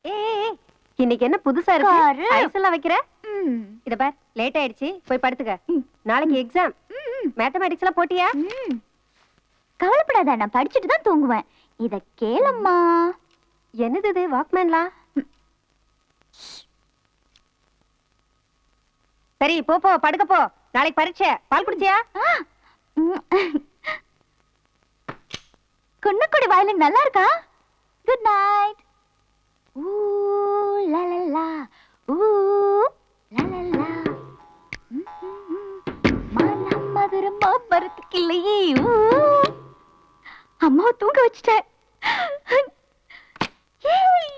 ஏய் இன்னைக்கு என்ன புதுசா இருக்கு காரு. ஐஸ் எல்லாம் வைக்கிற ம். இத பார் லேட் ஆயிடுச்சு போய் படுத்துக்க ம். நாளைக்கு எக்ஸாம் ம். மேத்தமேட்டிக்ஸ் எல்லாம் போட்டியா ம். கவலைப்படாத நான் படிச்சுட்டு தான் தூங்குவேன் இத கேளம்மா என்னது இது வாக்மேன்லாம் சரி போ போ படுக்க போ நாளைக்கு பரீட்சை பால் குடிச்சியா ஆ. ம். குன்னக்குடி வயலின் நல்லா இருக்கா குட் நைட் ஊ லா லா லா ஊ லா லா லா ம், ம், ம். மனம் மதுரம் மாமரத்துக்கு இல்லையே ஊ அம்மாவை தூங்க வச்சுட்டேன் ஏய்.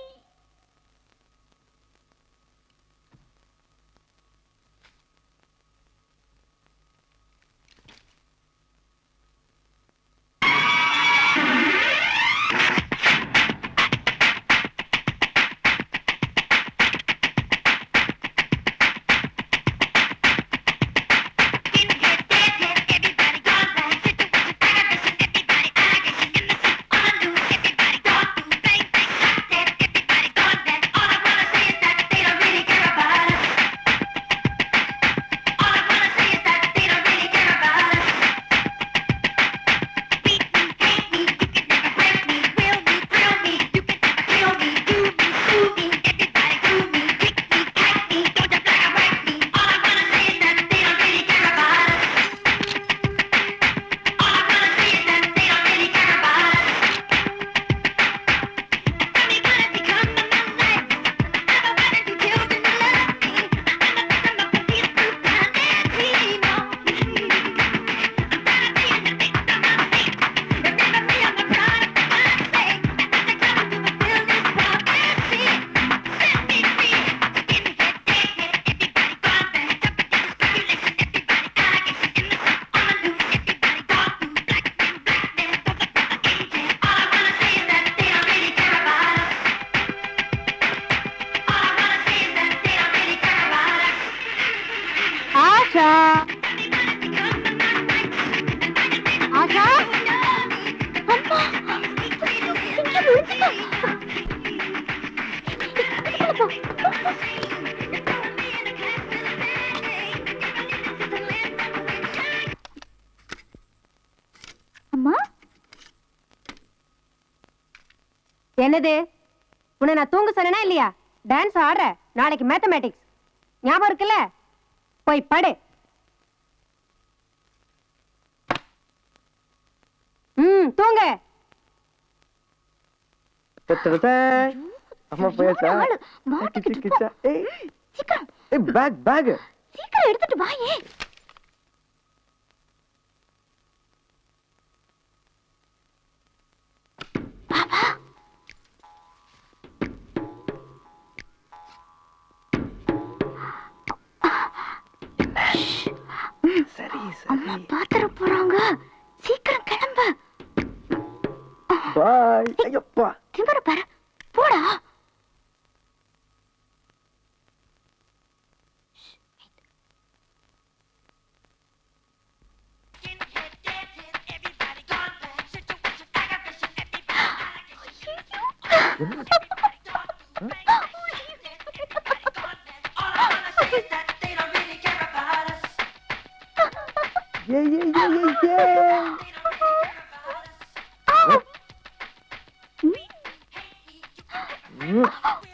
ஆஷா ஆஷா அம்மா இங்க விழுந்துட்டா. அம்மா என்னது உன்னை நான் தூங்க சொன்னேனா இல்லையா டான்ஸ் ஆடுற நாளைக்கு மேத்தமேட்டிக்ஸ் ஞாபகம் இருக்குல்ல போய் படு ம் தூங்க அம்மா போயாச்சா ஆளு, மாட்டிக்கிட்டு கிச்சா போ. ஏய் சீக்கிரம் ஏய் பேக் பேக் சீக்கிரம் எடுத்துட்டு வாயே வா, வா. சரி அம்மா சரி பாத்திர போறாங்க சீக்கிரம் கிளம்பு பாய் ஐயப்பா திமிர பாரு போடா ஏ ஏ ஏ ஏ ஏ ம்.